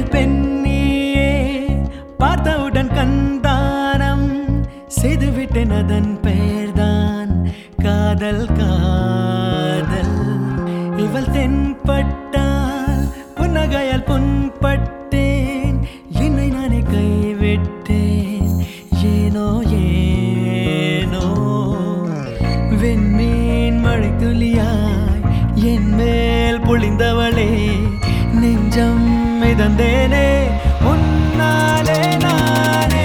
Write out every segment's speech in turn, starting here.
முதல் பெண்ணியே பார்த்தவுடன் கண்தானம் செய்துவிட்டேன் அதன் பெயர்தான் காதல் காதல் இவள் தென்பட்டால் புன்னகையால் புண்பட்டேன் என்னை நானே கைவிட்டேன் ஏனோ ஏனோ வெண்மீன் மழை துளியாய் என் மேல் பொழிந்தவளே நெஞ்சம் மிதந்தேனே உன்னாலே நானே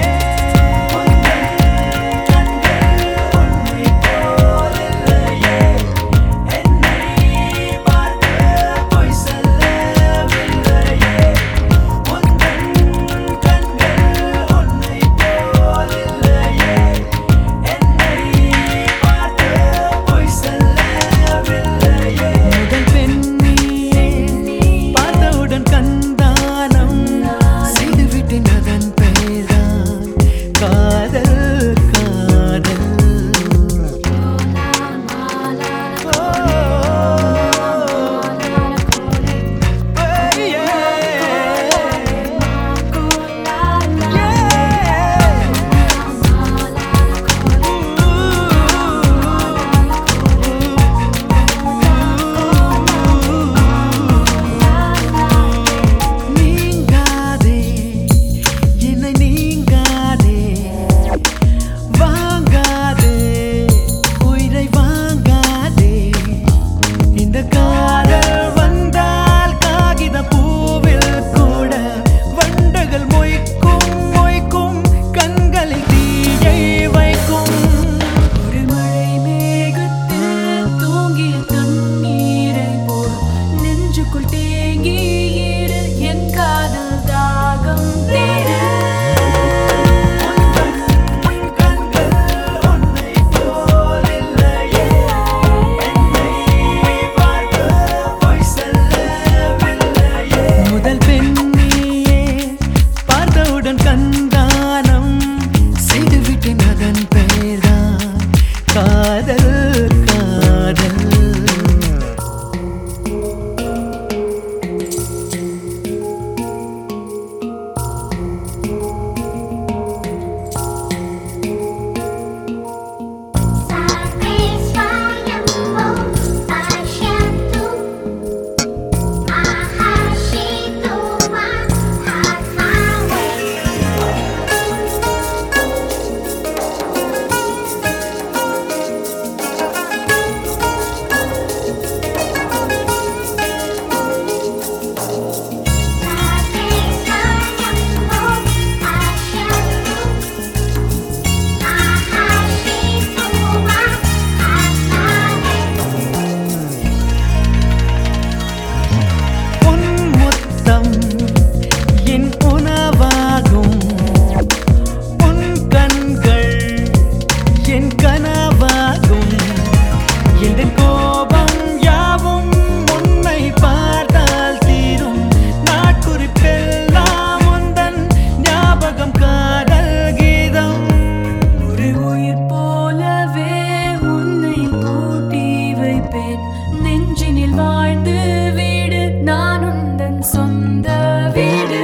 முதல் பெண்ணியே பார்த்தவுடன் கண்தானம் செய்துவிட்டேன் அதன் பெயர்தான் காதல் காதல் நீங்காதே என்னை நீங்காதே வாங்காதே உயிரை வாங்காதே இந்த காதல் வந்தால் காகித பூவில் கூட வண்டுகள் மொய்க்கும் மொய்க்கும் கண்களில் தீயை வைக்கும் ஒரு மழை மேகத்தில் தூங்கிய தண்ணீரை போல் நெஞ்சுக்குள் தேங்கி இரு என் காதல் தாகம் தேட முதல் பெண்ணியே பார்த்தவுடன் கண்தானம் செய்துவிட்டேன் அதன் பெயர்தான் காதல் காதல் உன் முத்தம் என் உணவாகும் உன் கண்கள் என் கனவாகும் எந்த கோபம் யாவும் உன்னை பார்த்தால் தீரும் நாட்குறிப்பெல்லாம் உந்தன் ஞாபகம் காதல் கீதம் ஒரு உயிர் போலவே உன்னை பூட்டி வைப்பேன் நெஞ்சினில் வாழ்ந்து வீடு நான் உந்தன் சொந்த வீடு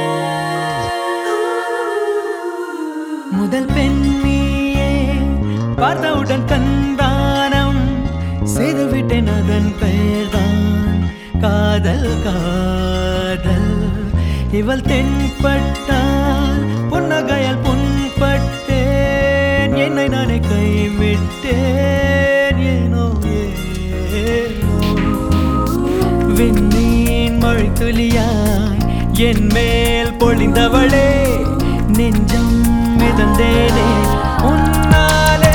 முதல் பெண்ணியே பார்த்தவுடன் கண்தானம் செய்துவிட்டேன் அதன் பெயர்தான் காதல் காதல் இவள் தென்பட்டால் புன்னகையால் புண்பட்டேன் என்னை நானே கைவிட்டேன் ஏனோ ஏனோ விண்மீன் மழை துளியாய் என் மேல் பொழிந்தவளே நெஞ்சம் மிதந்தேனே உன்னாலே